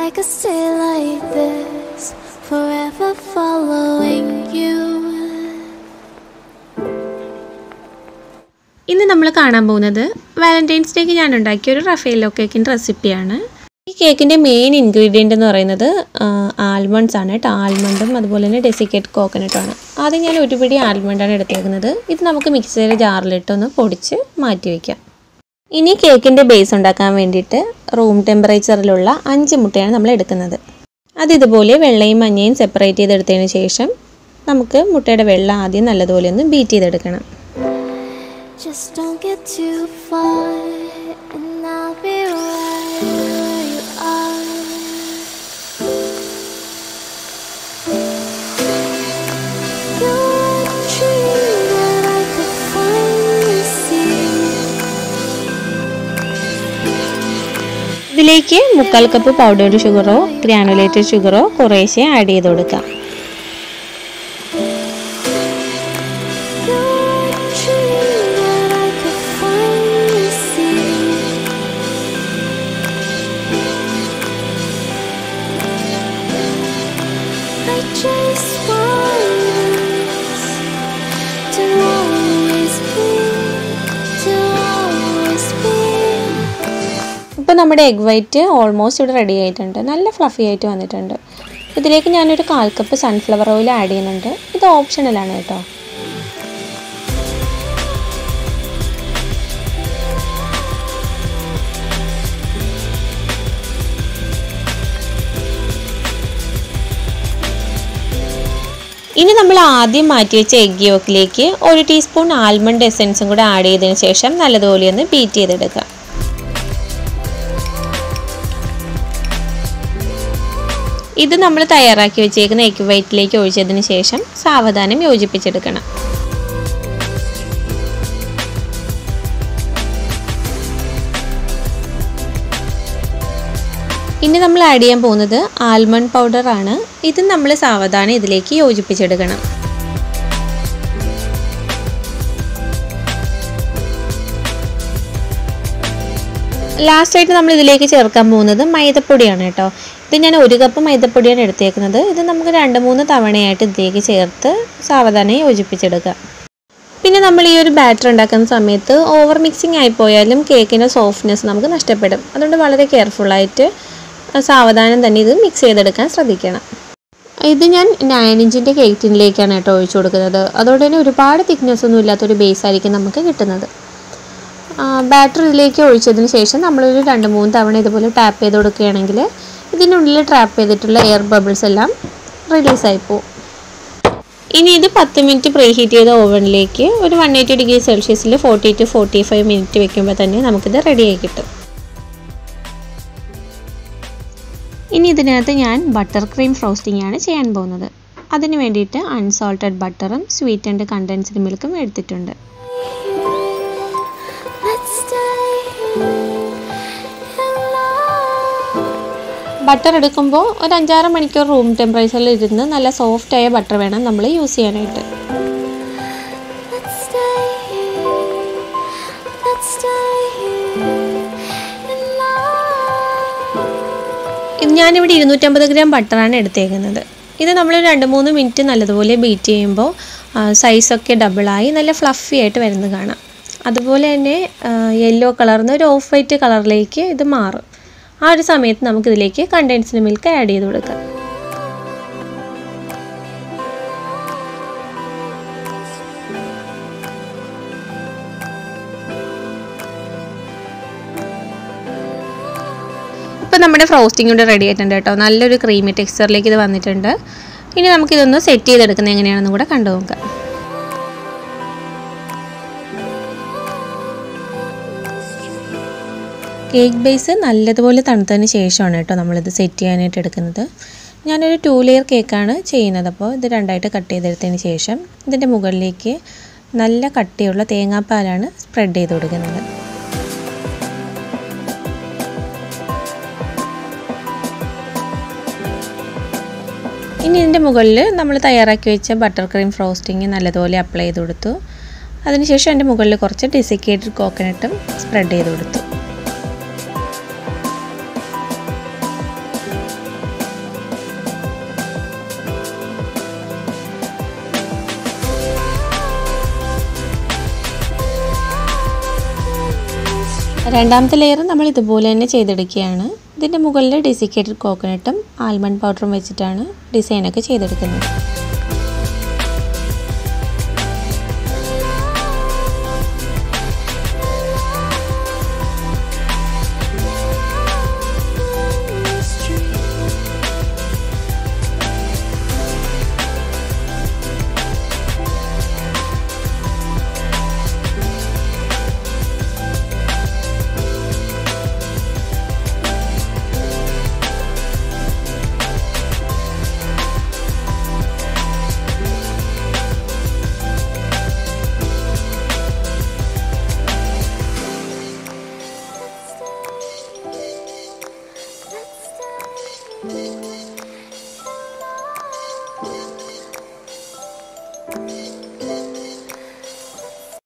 I could stay like this, forever following you. ഇന്ന് നമ്മൾ കാണാൻ പോകുന്നത് വാലന്റൈൻസ് ഡേക്ക് ഞാൻ ഉണ്ടാക്കിയ ഒരു റഫേലോ കേക്കിൻ്റെ റെസിപ്പിയാണ് ഈ കേക്കിൻ്റെ മെയിൻ ഇൻഗ്രീഡിയൻ്റ് എന്ന് പറയുന്നത് ആൽമണ്ട്സ് ആണ് കേട്ടോ ആൽമണ്ടും അതുപോലെ തന്നെ ഡെസിക്കേറ്റ് കോക്കനട്ടുമാണ് ആദ്യം ഞാൻ ഒരു പിടി ആൽമണ്ടാണ് എടുത്തേക്കുന്നത് ഇത് നമുക്ക് മിക്സിയുടെ ജാറിലിട്ടൊന്ന് പൊടിച്ച് മാറ്റി വയ്ക്കാം ഇനി കേക്കിൻ്റെ ബേസ് ഉണ്ടാക്കാൻ വേണ്ടിയിട്ട് റൂം ടെമ്പറേച്ചറിലുള്ള അഞ്ച് മുട്ടയാണ് നമ്മൾ എടുക്കുന്നത് അത് ഇതുപോലെ വെള്ളയും മഞ്ഞയും സെപ്പറേറ്റ് ചെയ്തെടുത്തതിന് ശേഷം നമുക്ക് മുട്ടയുടെ വെള്ളം ആദ്യം നല്ലതുപോലെ ഒന്ന് ബീറ്റ് ചെയ്തെടുക്കണം Just don't get too far, and I'll be right where you are. You're a dream that I could finally see. ഇതിലേക്ക് മുക്കാൽ കപ്പ് പൗഡർ ഷുഗറോ ഗ്രാനുലേറ്റഡ് ഷുഗറോ കുറേശ്ശെ ആഡ് ചെയ്ത് കൊടുക്കാം You're a dream that I could finally see. I just want us to always be, to always be. ഇപ്പോൾ നമ്മുടെ egg white almost ഇവിടെ റെഡി ആയിട്ടുണ്ട് നല്ല ഫ്ലഫി ആയിട്ട് വന്നിട്ടുണ്ട് ഇതിലേക്ക് ഞാനൊരു കാൽ കപ്പ് സൺഫ്ലവർ ഓയിൽ ആഡ് ചെയ്യുന്നുണ്ട് ഇത് ഓപ്ഷണലാണ് കേട്ടോ ഇനി നമ്മൾ ആദ്യം മാറ്റി വെച്ച എഗ് യോക്കിലേക്ക് ഒരു ടീസ്പൂൺ ആൽമണ്ട് എസൻസും കൂടെ ആഡ് ചെയ്തതിന് ശേഷം നല്ലതുപോലെ ഒന്ന് ബീറ്റ് ചെയ്തെടുക്കുക ഇത് നമ്മൾ തയ്യാറാക്കി വെച്ചേക്കുന്ന എഗ് വൈറ്റിലേക്ക് ഒഴിച്ചതിന് ശേഷം സാവധാനം യോജിപ്പിച്ചെടുക്കണം ഇനി നമ്മൾ ആഡ് ചെയ്യാൻ പോകുന്നത് ആൽമണ്ട് പൗഡർ ആണ് ഇത് നമ്മൾ സാവധാനം ഇതിലേക്ക് യോജിപ്പിച്ചെടുക്കണം ലാസ്റ്റായിട്ട് നമ്മൾ ഇതിലേക്ക് ചേർക്കാൻ പോകുന്നത് മൈദപ്പൊടിയാണ് കേട്ടോ ഇത് ഞാൻ ഒരു കപ്പ് മൈദപ്പൊടിയാണ് എടുത്തേക്കുന്നത് ഇത് നമുക്ക് രണ്ട് മൂന്ന് തവണയായിട്ട് ഇതിലേക്ക് ചേർത്ത് സാവധാനം യോജിപ്പിച്ചെടുക്കുക പിന്നെ നമ്മൾ ഈ ഒരു ബാറ്റർ ഉണ്ടാക്കുന്ന സമയത്ത് ഓവർ മിക്സിംഗ് ആയിപ്പോയാലും കേക്കിൻ്റെ സോഫ്റ്റ്നെസ് നമുക്ക് നഷ്ടപ്പെടും അതുകൊണ്ട് വളരെ കെയർഫുള്ളായിട്ട് സാവധാനം തന്നെ ഇത് മിക്സ് ചെയ്തെടുക്കാൻ ശ്രദ്ധിക്കണം ഇത് ഞാൻ നയൻ ഇഞ്ചിൻ്റെ കേക്ക് ടിന്നിലേക്കാണ് കേട്ടോ ഒഴിച്ചു കൊടുക്കുന്നത് അതുകൊണ്ട് തന്നെ ഒരുപാട് തിക്നെസ് ഒന്നും ഇല്ലാത്തൊരു ബേസ് ആയിരിക്കും നമുക്ക് കിട്ടുന്നത് ബാറ്റർ ഇതിലേക്ക് ഒഴിച്ചതിന് ശേഷം നമ്മളൊരു രണ്ട് മൂന്ന് തവണ ഇതുപോലെ ടാപ്പ് ചെയ്ത് കൊടുക്കുകയാണെങ്കിൽ ഇതിനുള്ളിൽ ട്രാപ്പ് ചെയ്തിട്ടുള്ള എയർ ബബിൾസ് എല്ലാം റിലീസായി പോകും ഇനി ഇത് പത്ത് മിനിറ്റ് പ്രീ ഹീറ്റ് ചെയ്ത ഓവനിലേക്ക് ഒരു വൺ എയ്റ്റി ഡിഗ്രി സെൽഷ്യസിൽ forty two forty five minute വെക്കുമ്പോൾ തന്നെ നമുക്കിത് റെഡിയായി കിട്ടും ഇനി ഇതിനകത്ത് ഞാൻ ബട്ടർ ക്രീം ഫ്രോസ്റ്റിംഗ് ആണ് ചെയ്യാൻ പോകുന്നത് അതിന് വേണ്ടിയിട്ട് അൺസോൾട്ടഡ് ബട്ടറും സ്വീറ്റ് ആൻഡ് കണ്ടൻസ്ഡ് മിൽക്കും എടുത്തിട്ടുണ്ട് Let's stay in love. Butter എടുക്കുമ്പോൾ ഒരു അഞ്ചാറ് മണിക്കൂർ റൂം ടെമ്പറേച്ചറിൽ ഇരുന്ന് നല്ല സോഫ്റ്റ് ആയ ബട്ടർ വേണം നമ്മൾ യൂസ് ചെയ്യാനായിട്ട് Let's stay here. Let's stay here in love. ഇത് ഞാനിവിടെ ഇരുന്നൂറ്റമ്പത് ഗ്രാം ബട്ടറാണ് എടുത്തേക്കുന്നത് ഇത് നമ്മൾ രണ്ട് മൂന്ന് മിനിറ്റ് നല്ലതുപോലെ ബീറ്റ് ചെയ്യുമ്പോൾ സൈസൊക്കെ ഡബിളായി നല്ല ഫ്ലഫി ആയിട്ട് വരുന്നത് കാണാം അതുപോലെ തന്നെ യെല്ലോ കളർന്ന് ഒരു ഓഫ് വൈറ്റ് കളറിലേക്ക് ഇത് മാറും ആ ഒരു സമയത്ത് നമുക്കിതിലേക്ക് കണ്ടൻസ്ഡ് മിൽക്ക് ആഡ് ചെയ്ത് കൊടുക്കാം ഇപ്പോൾ നമ്മുടെ ഫ്രോസ്റ്റിംഗ് കൂടെ റെഡി ആയിട്ടുണ്ട് കേട്ടോ നല്ലൊരു ക്രീമി ടെക്സ്ചറിലേക്ക് ഇത് വന്നിട്ടുണ്ട് ഇനി നമുക്കിതൊന്ന് സെറ്റ് ചെയ്തെടുക്കുന്നത് എങ്ങനെയാണെന്ന് കൂടെ കണ്ടു നോക്കാം കേക്ക് ബേസ് നല്ലതുപോലെ തണുത്തതിന് ശേഷമാണ് കേട്ടോ നമ്മളിത് സെറ്റ് ചെയ്യാനായിട്ട് എടുക്കുന്നത് ഞാനൊരു ടു ലെയർ കേക്കാണ് ചെയ്യുന്നത് അപ്പോൾ ഇത് രണ്ടായിട്ട് കട്ട് ചെയ്തെടുത്തതിന് ശേഷം ഇതിൻ്റെ മുകളിലേക്ക് നല്ല കട്ടിയുള്ള തേങ്ങാപ്പാലാണ് സ്പ്രെഡ് ചെയ്ത് കൊടുക്കുന്നത് ഇനി ഇതിൻ്റെ മുകളിൽ നമ്മൾ തയ്യാറാക്കി വെച്ച ബട്ടർ ക്രീം ഫ്രോസ്റ്റിങ് നല്ലതുപോലെ അപ്ലൈ ചെയ്ത് കൊടുത്തു അതിനുശേഷം അതിൻ്റെ മുകളിൽ കുറച്ച് ഡെസിക്കേറ്റഡ് കോക്കനട്ടും സ്പ്രെഡ് ചെയ്ത് കൊടുത്തു രണ്ടാമത്തെ ലെയർ നമ്മൾ ഇതുപോലെ തന്നെ ചെയ്തെടുക്കുകയാണ് ഇതിൻ്റെ മുകളിൽ ഡെസിക്കേറ്റഡ് കോക്കനട്ടും ആൽമണ്ട് പൗഡറും വെച്ചിട്ടാണ് ഡിസൈനൊക്കെ ചെയ്തെടുക്കുന്നത് Let's start.